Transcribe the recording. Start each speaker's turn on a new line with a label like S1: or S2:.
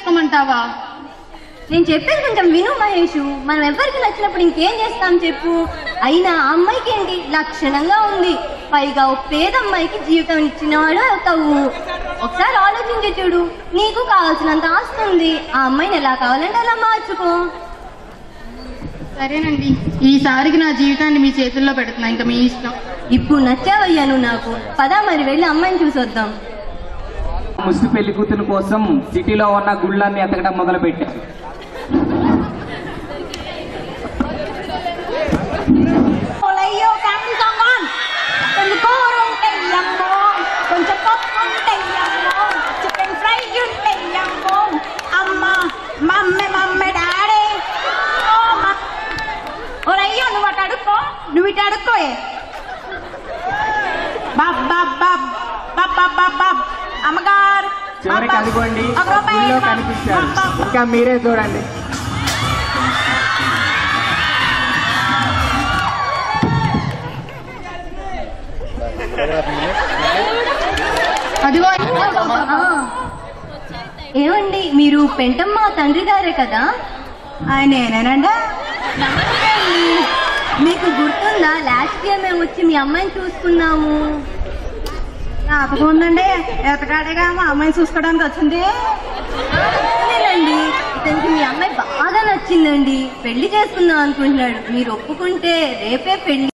S1: చేసుకోమంటావా
S2: నేను చెప్పేది కొంచెం విను మహేష్ మనం ఎవరికి నచ్చినప్పుడు ఇంకేం చేస్తాం చెప్పు అయినా ఆ అమ్మాయికి ఏంటి లక్షణంగా ఉంది పైగా ఓ పేదమ్మాయికి జీవితం ఇచ్చినవాడు అవుతావు ఒకసారి ఆలోచించి చూడు నీకు కావాల్సినంత ఆస్తుంది ఆ అమ్మాయిని ఎలా కావాలంటే అలా మార్చుకో
S1: సరేనండి ఈసారికి నా జీవితాన్ని మీ చేతుల్లో పెడుతున్నా ఇంకా మీ ఇష్టం
S2: ఇప్పుడు నచ్చావయ్యా నువ్వు నాకు పదా మరి వెళ్ళి అమ్మాయిని చూసొద్దాం
S3: ముస్టి పెళ్లి కూతురు కోసం సిటీలో ఉన్న గుళ్ళన్ని ఎతకడం మొదలు పెట్టారు
S4: అయ్యో ఫ్యామిలీ సాంగ్ ఆన్ కొంచెం కూర ఉంటే అమ్మో కొంచెం పప్పు ఉంటే అమ్మో చికెన్ ఫ్రై ఉంటే అమ్మో అమ్మ మమ్మీ మమ్మీ డాడీ ఓ మ- ఓరయ్యో నువ్వు అటు అడుక్కో నువ్వు ఇటు అడుక్కోయే బాబ్ బాబ్ బాబ్ బాబ్ బాబ్ బాబ్ బాబ్ అమ్మగారు
S3: చివరికి అనుకోండి
S4: ఒక రూపాయి
S3: గుళ్ళో
S4: బాబ్
S3: కనిపించారు
S4: బాబ్ బాబ్.
S3: ఇంకా మీరే చూడండి
S1: అదిగో
S2: ఆ. ఏమండి మీరు పెంటమ్మ తండ్రి గారే కదా
S4: ఆయన నేనేనండి
S2: మీకు గుర్తుందా లాస్ట్ ఇయర్ మేము వచ్చి మీ అమ్మాయిని చూసుకున్నాము
S4: జ్ఞాపకం ఉందండి ఎతకాడేగా మా అమ్మాయిని చూసుకోవడానికి వచ్చింది
S2: అదేనండి ఇతనికి మీ అమ్మాయి బాగా నచ్చిందండి పెళ్లి చేసుకుందాం అనుకుంటున్నాడు మీరు ఒప్పుకుంటే రేపే పెళ్లి